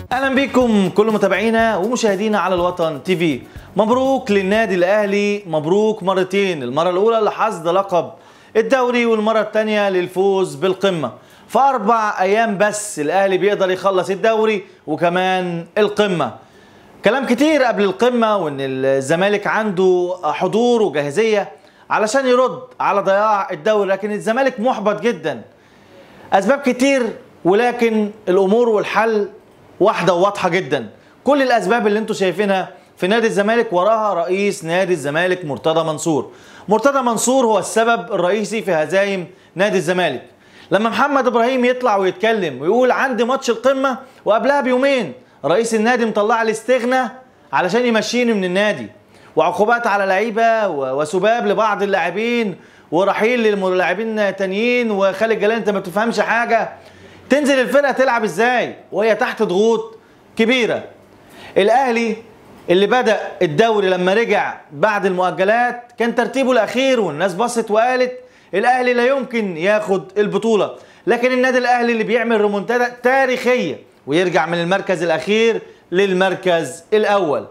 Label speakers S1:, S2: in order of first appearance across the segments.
S1: اهلا بكم كل متابعينا ومشاهدينا على الوطن تي في مبروك للنادي الاهلي مبروك مرتين المره الاولى لحصد لقب الدوري والمره الثانيه للفوز بالقمه في اربع ايام بس الاهلي بيقدر يخلص الدوري وكمان القمه كلام كتير قبل القمه وان الزمالك عنده حضور وجاهزيه علشان يرد على ضياع الدوري لكن الزمالك محبط جدا اسباب كتير ولكن الامور والحل واحده وواضحه جدا كل الاسباب اللي انتم شايفينها في نادي الزمالك وراها رئيس نادي الزمالك مرتضى منصور مرتضى منصور هو السبب الرئيسي في هزايم نادي الزمالك لما محمد ابراهيم يطلع ويتكلم ويقول عندي ماتش القمه وقبلها بيومين رئيس النادي مطلع لي استغنى علشان يمشيني من النادي وعقوبات على لعيبه وسباب لبعض اللاعبين ورحيل للاعبين تانيين وخالد جلال انت ما بتفهمش حاجه تنزل الفرقه تلعب ازاي وهي تحت ضغوط كبيره الاهلي اللي بدا الدوري لما رجع بعد المؤجلات كان ترتيبه الاخير والناس بصت وقالت الاهلي لا يمكن ياخد البطوله لكن النادي الاهلي اللي بيعمل ريمونتادا تاريخيه ويرجع من المركز الاخير للمركز الاول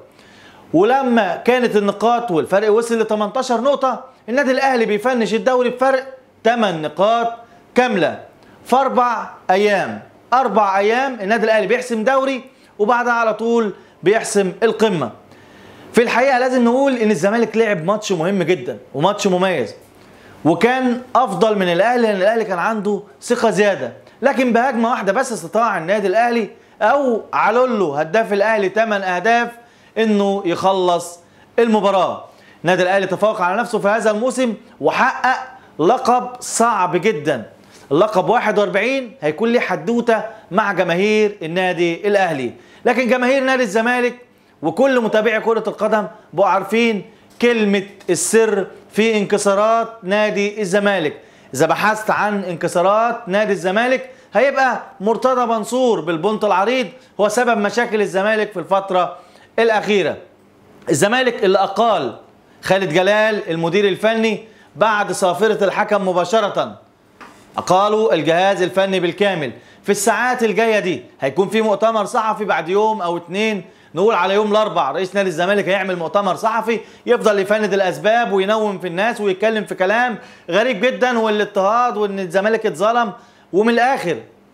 S1: ولما كانت النقاط والفرق وصل ل 18 نقطه النادي الاهلي بيفنش الدوري بفرق 8 نقاط كامله في اربع ايام اربع ايام النادي الاهلي بيحسم دوري وبعدها على طول بيحسم القمه في الحقيقه لازم نقول ان الزمالك لعب ماتش مهم جدا وماتش مميز وكان افضل من الاهلي لان الاهلي كان عنده ثقه زياده لكن بهجمه واحده بس استطاع النادي الاهلي او علولو هداف الاهلي 8 اهداف انه يخلص المباراه النادي الاهلي تفوق على نفسه في هذا الموسم وحقق لقب صعب جدا اللقب 41 هيكون ليه حدوته مع جماهير النادي الاهلي لكن جماهير نادي الزمالك وكل متابعي كره القدم بقوا عارفين كلمه السر في انكسارات نادي الزمالك اذا بحثت عن انكسارات نادي الزمالك هيبقى مرتضى منصور بالبنط العريض هو سبب مشاكل الزمالك في الفتره الاخيره الزمالك اللي اقال خالد جلال المدير الفني بعد صافره الحكم مباشره اقالوا الجهاز الفني بالكامل في الساعات الجايه دي هيكون في مؤتمر صحفي بعد يوم او اتنين نقول على يوم الاربع رئيس نادي الزمالك هيعمل مؤتمر صحفي يفضل يفند الاسباب وينوم في الناس ويتكلم في كلام غريب جدا والاضطهاد وان الزمالك اتظلم ومن الاخر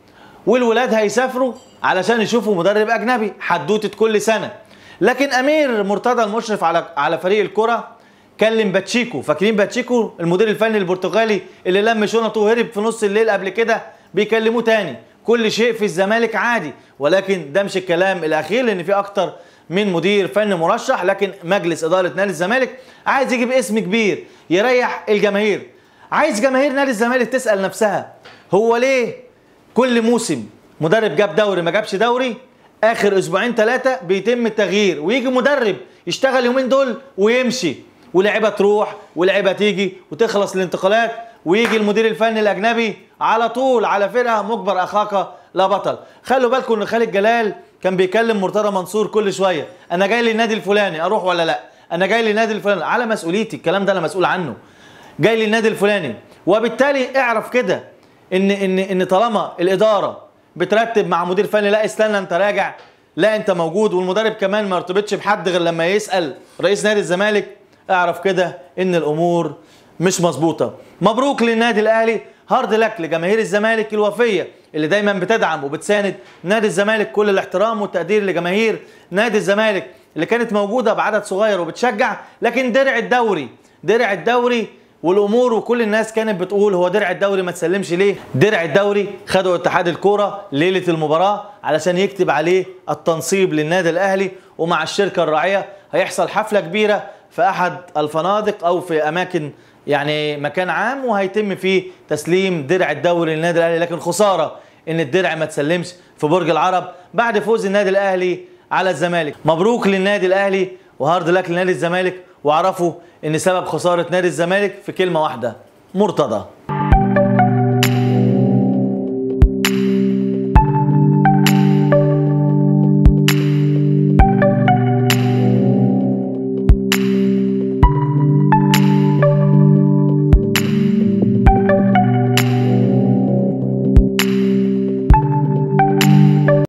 S1: والولاد هيسافروا علشان يشوفوا مدرب اجنبي حدوته كل سنه لكن امير مرتضى المشرف على على فريق الكره كلم باتشيكو فاكرين باتشيكو المدير الفني البرتغالي اللي لم شنطه وهرب في نص الليل قبل كده بيكلموه تاني كل شيء في الزمالك عادي ولكن ده مش الكلام الاخير لان في اكتر من مدير فني مرشح لكن مجلس اداره نادي الزمالك عايز يجيب اسم كبير يريح الجماهير عايز جماهير نادي الزمالك تسال نفسها هو ليه كل موسم مدرب جاب دوري ما جابش دوري اخر اسبوعين ثلاثه بيتم التغيير ويجي مدرب يشتغل يومين دول ويمشي ولعيبه تروح ولعيبه تيجي وتخلص الانتقالات ويجي المدير الفني الاجنبي على طول على فرقه مجبر اخاك لا بطل خلوا بالكم ان خالد جلال كان بيكلم مرتضى منصور كل شويه انا جاي للنادي الفلاني اروح ولا لا انا جاي للنادي الفلاني على مسؤوليتي الكلام ده انا مسؤول عنه جاي للنادي الفلاني وبالتالي اعرف كده ان ان ان طالما الاداره بترتب مع مدير فني لا استنى انت راجع لا انت موجود والمدرب كمان ما ارتبطش بحد غير لما يسال رئيس نادي الزمالك اعرف كده ان الامور مش مظبوطه مبروك للنادي الاهلي هارد لك لجماهير الزمالك الوفيه اللي دايما بتدعم وبتساند نادي الزمالك كل الاحترام والتقدير لجماهير نادي الزمالك اللي كانت موجوده بعدد صغير وبتشجع لكن درع الدوري درع الدوري والامور وكل الناس كانت بتقول هو درع الدوري ما تسلمش ليه درع الدوري خدوا اتحاد الكوره ليله المباراه علشان يكتب عليه التنصيب للنادي الاهلي ومع الشركه الراعيه هيحصل حفله كبيره في احد الفنادق او في اماكن يعني مكان عام وهيتم فيه تسليم درع الدوري للنادي الاهلي لكن خساره ان الدرع ما تسلمش في برج العرب بعد فوز النادي الاهلي على الزمالك مبروك للنادي الاهلي وهارد لك لنادي الزمالك واعرفوا ان سبب خساره نادي الزمالك في كلمه واحده مرتضى